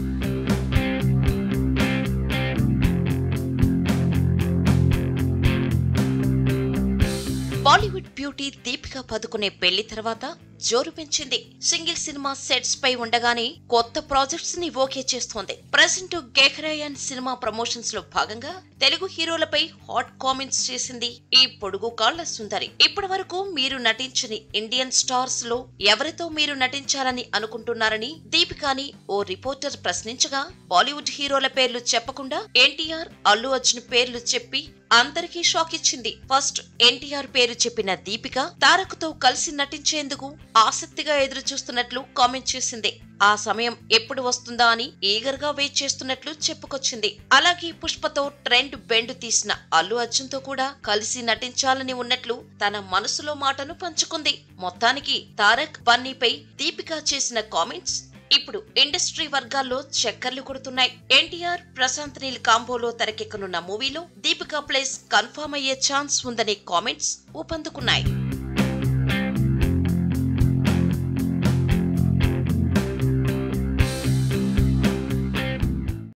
Bollywood beauty Deepika Padukone పెళ్లి తర్వాత జోరు పెంచింది సింగిల్ సినిమా సెట్స్ పై ఉండగానే కొత్త ప్రాజెక్ట్స్ ని ఓకే చేస్తోంది ప్రజెంట్ గేహ్రయన్ సినిమా ప్రమోషన్స్ లో భాగంగా తెలుగు హీరోలపై హాట్ కామెంట్స్ చేసింది ఈ పొడుగు కాళ్ల సుందరి ఇప్పటి వరకు మీరు నటించని ఇండియన్ స్టార్స్ లో ఎవరితో మీరు నటించాలని అనుకుంటున్నారని దీపికాని ఓ రిపోర్టర్ ప్రశ్నించగా బాలీవుడ్ హీరోల పేర్లు చెప్పకుండా ఎన్టీఆర్ అల్లు అర్జున్ పేర్లు చెప్పి అందరికీ షాక్ ఇచ్చింది ఫస్ట్ ఎన్టీఆర్ పేరు చెప్పిన దీపిక తారక్తో కలిసి నటించేందుకు ఆసక్తిగా ఎదురు చూస్తున్నట్లు కామెంట్ చేసింది ఆ సమయం ఎప్పుడు వస్తుందా అని ఈగర్ గా వెయిట్ చేస్తున్నట్లు చెప్పుకొచ్చింది అలాగే పుష్పతో ట్రెండ్ బెండ్ తీసిన అల్లు అర్జున్ తో కూడా కలిసి నటించాలని ఉన్నట్లు తన మనసులో మాటను పంచుకుంది మొత్తానికి తారక్ బన్నీపై దీపిక చేసిన కామెంట్స్ ఇప్పుడు ఇండస్ట్రీ వర్గాల్లో చక్కర్లు కొడుతున్నాయి ఎన్టీఆర్ ప్రశాంత్ నీల్ కాంబోలో తెరకెక్కనున్న మూవీలో దీపికా ప్లేస్ కన్ఫర్మ్ అయ్యే ఛాన్స్ ఉందనే కామెంట్స్ ఊపందుకున్నాయి